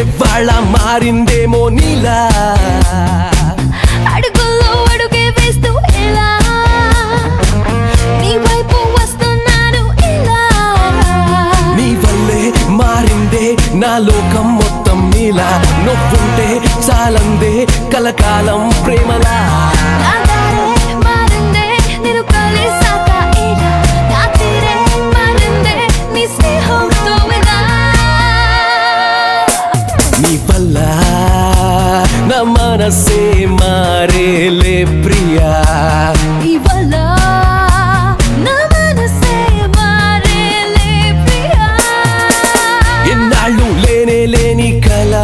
ఎవ్వాళ్ళ మారిందేమో నీలా అడుగుల్లో అడుగే వేస్తూ ఇలా నీ వైపు వస్తున్నాను ఇలా నీ వల్లే మారిందే నా లోకం మొత్తం నీలా నొప్పుంటే చాలందే కలకాలం ప్రేమలా నా దారే మారిందే నిన్ను కలిసాక ఇలా నా తీరే మారిందే నీ స్నేహంతో ఇలా నీ వల్ల నా మనసే మారేలే ప్రియా ఇవాళ నా మనసే మారేలే ప్రియా ఎన్నాళ్ళు లేనే లేని కల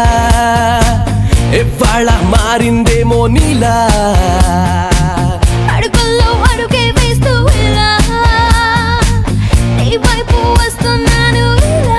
ఎవ్వాళ్ళ మారిందేమో నీలా అడుగుల్లో అడుగే వేస్తూ ఇలా నీ వైపు వస్తున్నాను ఇలా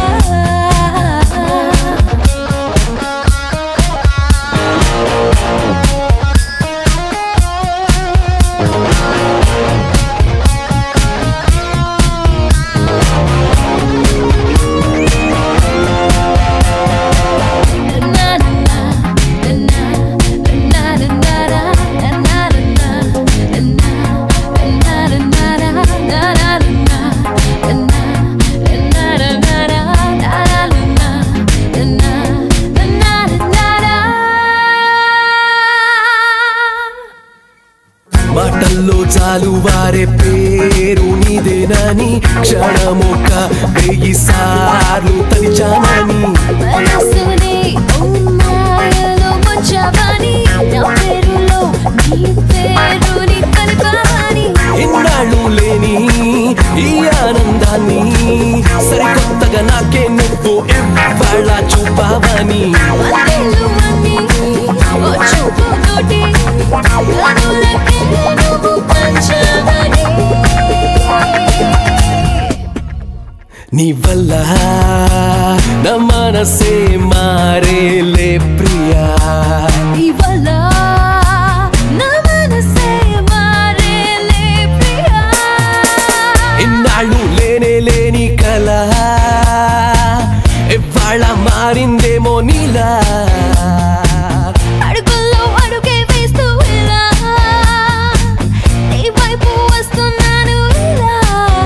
మాటల్లో చాలు వారే పేరు నీదేనని క్షణమొక వెయ్యి సార్లు తలిచానని మనసుని ఉమ్మాయలో ముంచవని నా పేరులో నీ పేరుని కలిపవని ఎన్నాళ్ళు లేని ఈ ఆనందాన్ని సరికొత్తగా నాకే నువ్వు ఎవ్వాళ్ళ చూపావని వందేళ్ళు అన్ని ఓ చూపుతోటి కనులకే నువ్వు పంచవని నీ వల్ల నా మనసే మారేలే ప్రియా ఇవాళ నా మనసే మారేలే ప్రియా ఎన్నాళ్ళు లేనే లేని కల ఎవ్వాళ్ళ మారిందేమో నీలా అడుగుల్లో అడుగే వేస్తూ ఇలా నీ వైపు వస్తున్నాను ఇలా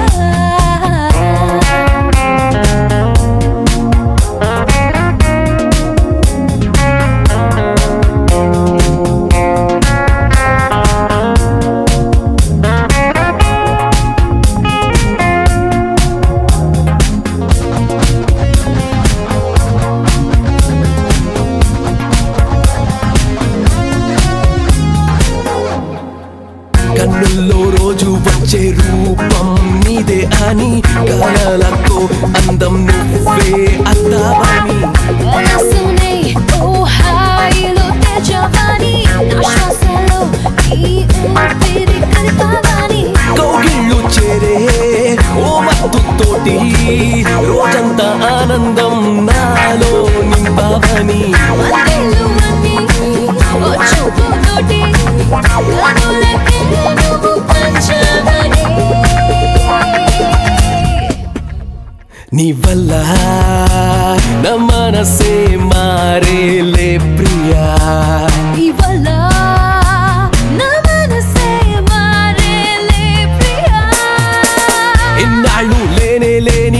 కన్నుల్లో రోజు వచ్చే రూపం నీదే అని కలలతో అందం నువ్వే అద్దావని మనసునే ఓ హాయిలో తెచ్చవని నా శ్వాసలో ఈ ఊపిరి కలిపవని కౌగిళ్ళు చేరే ఓ మత్తుతోటి రోజంతా ఆనందం నాలో నింపావని వందేళ్ళు అన్ని ఓ చూపుతోటి కనులకే నువ్వు పంచవని నీ వల్ల నా మనసే మారేలే ప్రియా ఇవాళ నా మనసే మారేలే ప్రియా ఎన్నాళ్ళు లేనే లేని